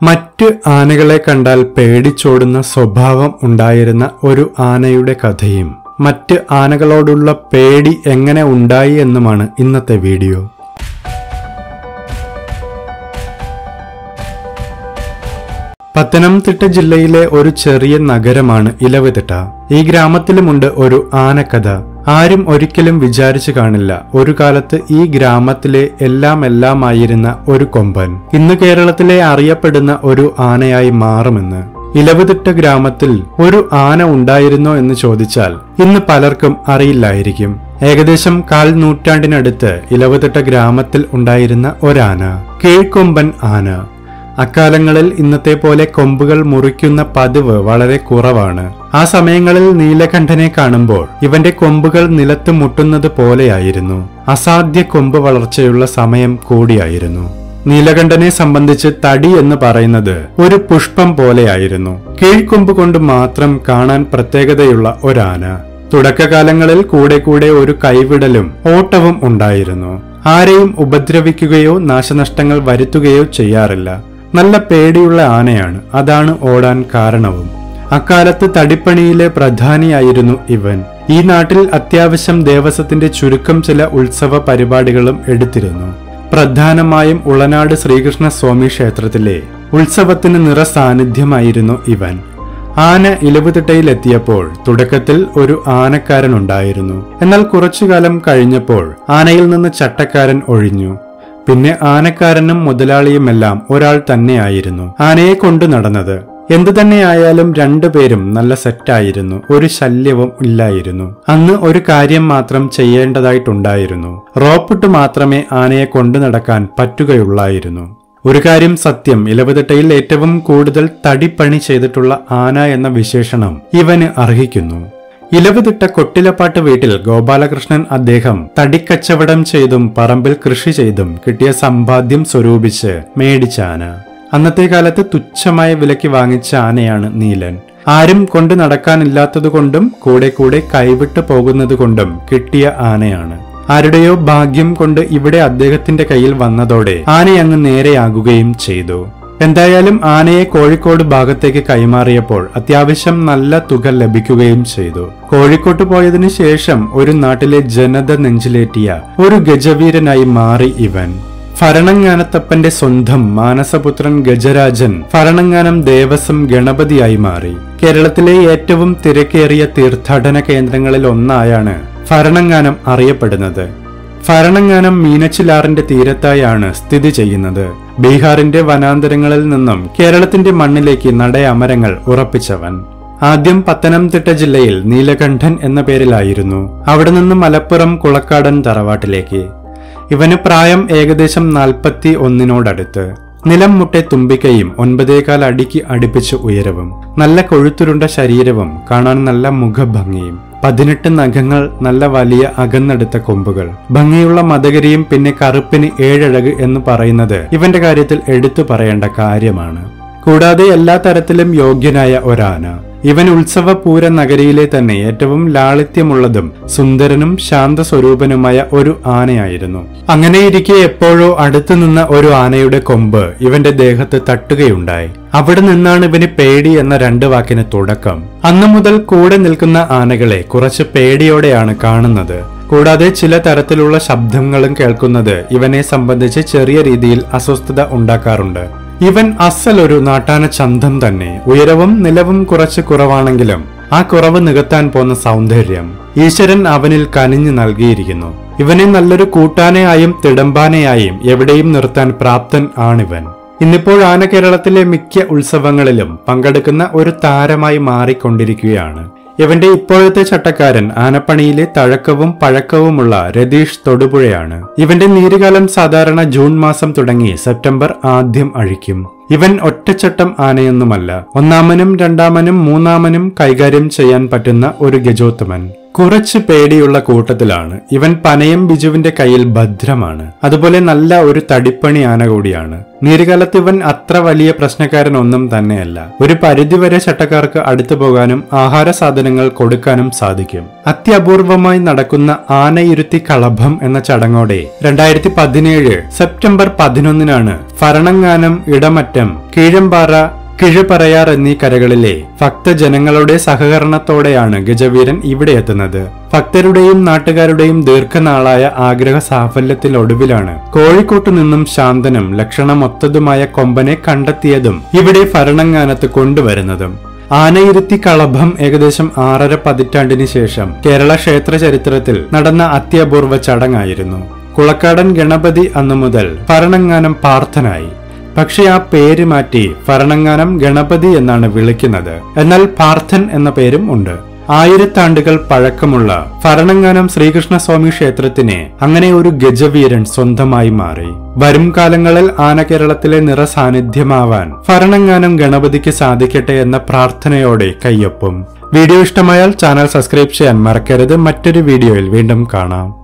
മറ്റ് ആനകളെ കണ്ടാൽ പേടിച്ചോടുന്ന സ്വഭാവം ഉണ്ടായിരുന്ന ഒരു ആനയുടെ കഥയും മറ്റ് ആനകളോടുള്ള പേടി എങ്ങനെ ഉണ്ടായി എന്നുമാണ് ഇന്നത്തെ വീഡിയോ പത്തനംതിട്ട ജില്ലയിലെ ഒരു ചെറിയ നഗരമാണ് ഇലവുതിട്ട ഈ ഗ്രാമത്തിലുമുണ്ട് ഒരു ആനക്കഥ ആരും ഒരിക്കലും വിചാരിച്ചു കാണില്ല ഒരു കാലത്ത് ഈ ഗ്രാമത്തിലെ എല്ലാം എല്ലാമായിരുന്ന ഒരു കൊമ്പൻ ഇന്ന് കേരളത്തിലെ അറിയപ്പെടുന്ന ഒരു ആനയായി മാറുമെന്ന് ഇലവുതിട്ട ഗ്രാമത്തിൽ ഒരു ആന ഉണ്ടായിരുന്നോ എന്ന് ചോദിച്ചാൽ ഇന്ന് പലർക്കും അറിയില്ലായിരിക്കും ഏകദേശം കാൽ നൂറ്റാണ്ടിനടുത്ത് ഇലവുതിട്ട ഗ്രാമത്തിൽ ഉണ്ടായിരുന്ന ഒരാന കീഴ്ക്കൊമ്പൻ ആന അക്കാലങ്ങളിൽ ഇന്നത്തെ പോലെ കൊമ്പുകൾ മുറിക്കുന്ന പതിവ് വളരെ കുറവാണ് ആ സമയങ്ങളിൽ നീലകണ്ഠനെ കാണുമ്പോൾ ഇവന്റെ കൊമ്പുകൾ നിലത്ത് മുട്ടുന്നത് പോലെയായിരുന്നു അസാധ്യ കൊമ്പ് വളർച്ചയുള്ള സമയം കൂടിയായിരുന്നു നീലകണ്ഠനെ സംബന്ധിച്ച് തടി എന്ന് പറയുന്നത് ഒരു പുഷ്പം പോലെയായിരുന്നു കീഴ്ക്കൊമ്പ് കൊണ്ട് മാത്രം കാണാൻ പ്രത്യേകതയുള്ള ഒരാന തുടക്കകാലങ്ങളിൽ കൂടെ കൂടെ ഒരു കൈവിടലും ഓട്ടവും ഉണ്ടായിരുന്നു ആരെയും ഉപദ്രവിക്കുകയോ നാശനഷ്ടങ്ങൾ വരുത്തുകയോ ചെയ്യാറില്ല നല്ല പേടിയുള്ള ആനയാണ് അതാണ് ഓടാൻ കാരണവും അക്കാലത്ത് തടിപ്പണിയിലെ പ്രധാനിയായിരുന്നു ഇവൻ ഈ നാട്ടിൽ അത്യാവശ്യം ദേവസ്വത്തിന്റെ ചുരുക്കം ചില ഉത്സവ പരിപാടികളും എടുത്തിരുന്നു പ്രധാനമായും ഉളനാട് ശ്രീകൃഷ്ണ സ്വാമി ക്ഷേത്രത്തിലെ ഉത്സവത്തിന് നിറ സാന്നിധ്യമായിരുന്നു ഇവൻ ആന ഇലവുതിട്ടയിലെത്തിയപ്പോൾ തുടക്കത്തിൽ ഒരു ആനക്കാരനുണ്ടായിരുന്നു എന്നാൽ കുറച്ചുകാലം കഴിഞ്ഞപ്പോൾ ആനയിൽ നിന്ന് ചട്ടക്കാരൻ ഒഴിഞ്ഞു പിന്നെ ആനക്കാരനും മുതലാളിയുമെല്ലാം ഒരാൾ തന്നെയായിരുന്നു ആനയെ കൊണ്ടു നടന്നത് എന്തു തന്നെയായാലും രണ്ടുപേരും നല്ല സെറ്റായിരുന്നു ഒരു ശല്യവും ഇല്ലായിരുന്നു അന്ന് ഒരു കാര്യം മാത്രം ചെയ്യേണ്ടതായിട്ടുണ്ടായിരുന്നു റോപ്പിട്ട് മാത്രമേ ആനയെ കൊണ്ടു നടക്കാൻ പറ്റുകയുള്ളായിരുന്നു ഒരു കാര്യം സത്യം ഇലവുതിട്ടയിൽ ഏറ്റവും കൂടുതൽ തടിപ്പണി ചെയ്തിട്ടുള്ള ആന എന്ന വിശേഷണം ഇവന് അർഹിക്കുന്നു ഇലവുതിട്ട കൊട്ടിലപ്പാട്ട് വീട്ടിൽ ഗോപാലകൃഷ്ണൻ അദ്ദേഹം തടിക്കച്ചവടം ചെയ്തും പറമ്പിൽ കൃഷി ചെയ്തും കിട്ടിയ സമ്പാദ്യം സ്വരൂപിച്ച് മേടിച്ച ആന അന്നത്തെ കാലത്ത് തുച്ഛമായ വിലയ്ക്ക് വാങ്ങിച്ച ആനയാണ് നീലൻ ആരും കൊണ്ട് നടക്കാനില്ലാത്തതുകൊണ്ടും കൂടെ കൂടെ കൈവിട്ടു പോകുന്നതുകൊണ്ടും കിട്ടിയ ആനയാണ് ആരുടെയോ ഭാഗ്യം കൊണ്ട് ഇവിടെ അദ്ദേഹത്തിന്റെ കയ്യിൽ വന്നതോടെ ആനയങ്ങ് നേരെയാകുകയും ചെയ്തു എന്തായാലും ആനയെ കോഴിക്കോട് ഭാഗത്തേക്ക് കൈമാറിയപ്പോൾ അത്യാവശ്യം നല്ല തുക ലഭിക്കുകയും ചെയ്തു കോഴിക്കോട്ട് പോയതിനു ശേഷം ഒരു നാട്ടിലെ ജനത നെഞ്ചിലേറ്റിയ ഒരു ഗജവീരനായി മാറി ഇവൻ ഭരണങ്ങാനത്തപ്പന്റെ സ്വന്തം മാനസപുത്രൻ ഗജരാജൻ ഭരണങ്ങാനം ദേവസ്വം ഗണപതിയായി മാറി കേരളത്തിലെ ഏറ്റവും തിരക്കേറിയ തീർത്ഥാടന കേന്ദ്രങ്ങളിൽ ഒന്നായാണ് ഭരണങ്ങാനം അറിയപ്പെടുന്നത് ഭരണങ്ങാനം മീനച്ചിലാറിന്റെ തീരത്തായാണ് സ്ഥിതി ചെയ്യുന്നത് ബീഹാറിന്റെ വനാന്തരങ്ങളിൽ നിന്നും കേരളത്തിന്റെ മണ്ണിലേക്ക് നടയമരങ്ങൾ ഉറപ്പിച്ചവൻ ആദ്യം പത്തനംതിട്ട ജില്ലയിൽ നീലകണ്ഠൻ എന്ന പേരിലായിരുന്നു അവിടെ നിന്ന് മലപ്പുറം കുളക്കാടൻ തറവാട്ടിലേക്ക് ഇവന് പ്രായം ഏകദേശം നാൽപ്പത്തി ഒന്നിനോടടുത്ത് നിലം മുട്ടെ തുമ്പിക്കയും ഒൻപതേകാൽ അടിക്ക് അടുപ്പിച്ച് ഉയരവും നല്ല കൊഴുത്തുരുണ്ട ശരീരവും കാണാൻ നല്ല മുഖഭംഗിയും പതിനെട്ട് നഖങ്ങൾ നല്ല വലിയ അകന്നെടുത്ത കൊമ്പുകൾ ഭംഗിയുള്ള മതകരിയും പിന്നെ കറുപ്പിന് ഏഴഴക് എന്ന് പറയുന്നത് ഇവന്റെ കാര്യത്തിൽ എടുത്തു പറയേണ്ട കാര്യമാണ് കൂടാതെ എല്ലാ തരത്തിലും യോഗ്യനായ ഒരാന ഇവൻ ഉത്സവ പൂര നഗരിയിലെ തന്നെ ഏറ്റവും ലാളിത്യമുള്ളതും സുന്ദരനും ശാന്തസ്വരൂപനുമായ ഒരു ആനയായിരുന്നു അങ്ങനെയിരിക്കെ എപ്പോഴോ അടുത്തു നിന്ന ഒരു ആനയുടെ കൊമ്പ് ഇവന്റെ ദേഹത്ത് തട്ടുകയുണ്ടായി അവിടെ നിന്നാണ് ഇവന് പേടി എന്ന രണ്ട് വാക്കിന് തുടക്കം അന്നു മുതൽ കൂടെ നിൽക്കുന്ന ആനകളെ കുറച്ച് പേടിയോടെയാണ് കാണുന്നത് കൂടാതെ ചില തരത്തിലുള്ള ശബ്ദങ്ങളും കേൾക്കുന്നത് ഇവനെ സംബന്ധിച്ച് ചെറിയ രീതിയിൽ അസ്വസ്ഥത ഉണ്ടാക്കാറുണ്ട് ഇവൻ അസൽ ഒരു നാട്ടാന ചന്തം തന്നെ ഉയരവും നിലവും കുറച്ച് കുറവാണെങ്കിലും ആ കുറവ് നികത്താൻ പോന്ന സൗന്ദര്യം ഈശ്വരൻ അവനിൽ കനിഞ്ഞു നൽകിയിരിക്കുന്നു ഇവനെ നല്ലൊരു കൂട്ടാനയായും തിടമ്പാനയായും എവിടെയും നിർത്താൻ പ്രാപ്തൻ ആണിവൻ ഇന്നിപ്പോൾ ആന കേരളത്തിലെ മിക്ക ഉത്സവങ്ങളിലും പങ്കെടുക്കുന്ന ഒരു താരമായി മാറിക്കൊണ്ടിരിക്കുകയാണ് ഇവന്റെ ഇപ്പോഴത്തെ ചട്ടക്കാരൻ ആനപ്പണിയിലെ തഴക്കവും പഴക്കവുമുള്ള രതീഷ് തൊടുപുഴയാണ് ഇവന്റെ നീരുകാലം സാധാരണ ജൂൺ മാസം തുടങ്ങി സെപ്റ്റംബർ ആദ്യം അഴിക്കും ഇവൻ ഒറ്റച്ചട്ടം ആനയൊന്നുമല്ല ഒന്നാമനും രണ്ടാമനും മൂന്നാമനും കൈകാര്യം ചെയ്യാൻ പറ്റുന്ന ഒരു ഗജോത്തമൻ കുറച്ച് പേടിയുള്ള കൂട്ടത്തിലാണ് ഇവൻ പനയം ബിജുവിന്റെ കയ്യിൽ ഭദ്രമാണ് അതുപോലെ നല്ല ഒരു തടിപ്പണി ആന കൂടിയാണ് നീരുകാലത്ത് ഇവൻ അത്ര വലിയ പ്രശ്നക്കാരനൊന്നും തന്നെയല്ല ഒരു പരിധിവരെ ചട്ടക്കാർക്ക് അടുത്തു പോകാനും ആഹാര സാധനങ്ങൾ കൊടുക്കാനും സാധിക്കും അത്യപൂർവമായി നടക്കുന്ന ആനയിരുത്തി കളഭം എന്ന ചടങ്ങോടെ രണ്ടായിരത്തി പതിനേഴ് സെപ്റ്റംബർ പതിനൊന്നിനാണ് ഭരണങ്ങാനം ഇടമറ്റം കീഴമ്പാറ കിഴുപറയാർ എന്നീ കരകളിലെ ഭക്തജനങ്ങളുടെ സഹകരണത്തോടെയാണ് ഗജവീരൻ ഇവിടെ എത്തുന്നത് ഭക്തരുടെയും നാട്ടുകാരുടെയും ദീർഘനാളായ ആഗ്രഹ സാഫല്യത്തിലൊടുവിലാണ് കോഴിക്കോട്ടു നിന്നും ശാന്തനും ലക്ഷണമൊത്തതുമായ കൊമ്പനെ കണ്ടെത്തിയതും ഇവിടെ ഭരണങ്ങാനത്ത് കൊണ്ടുവരുന്നതും ആനയിരുത്തി കളഭം ഏകദേശം ആറര പതിറ്റാണ്ടിന് ശേഷം കേരള ക്ഷേത്ര ചരിത്രത്തിൽ നടന്ന അത്യപൂർവ ചടങ്ങായിരുന്നു കുളക്കാടൻ ഗണപതി അന്നു മുതൽ ഭരണങ്ങാനം പാർത്ഥനായി പക്ഷെ ആ പേര് മാറ്റി ഭരണങ്ങാനം ഗണപതി എന്നാണ് വിളിക്കുന്നത് എന്നാൽ പാർത്ഥൻ എന്ന പേരും ഉണ്ട് ആയിരത്താണ്ടുകൾ പഴക്കമുള്ള ഭരണങ്ങാനം ശ്രീകൃഷ്ണസ്വാമി ക്ഷേത്രത്തിന് അങ്ങനെ ഒരു ഗജവീരൻ സ്വന്തമായി മാറി വരും കാലങ്ങളിൽ ആന കേരളത്തിലെ നിറസാന്നിധ്യമാവാൻ ഭരണങ്ങാനം ഗണപതിക്ക് സാധിക്കട്ടെ എന്ന പ്രാർത്ഥനയോടെ കയ്യൊപ്പും വീഡിയോ ഇഷ്ടമായാൽ ചാനൽ സബ്സ്ക്രൈബ് ചെയ്യാൻ മറക്കരുത് മറ്റൊരു വീഡിയോയിൽ വീണ്ടും കാണാം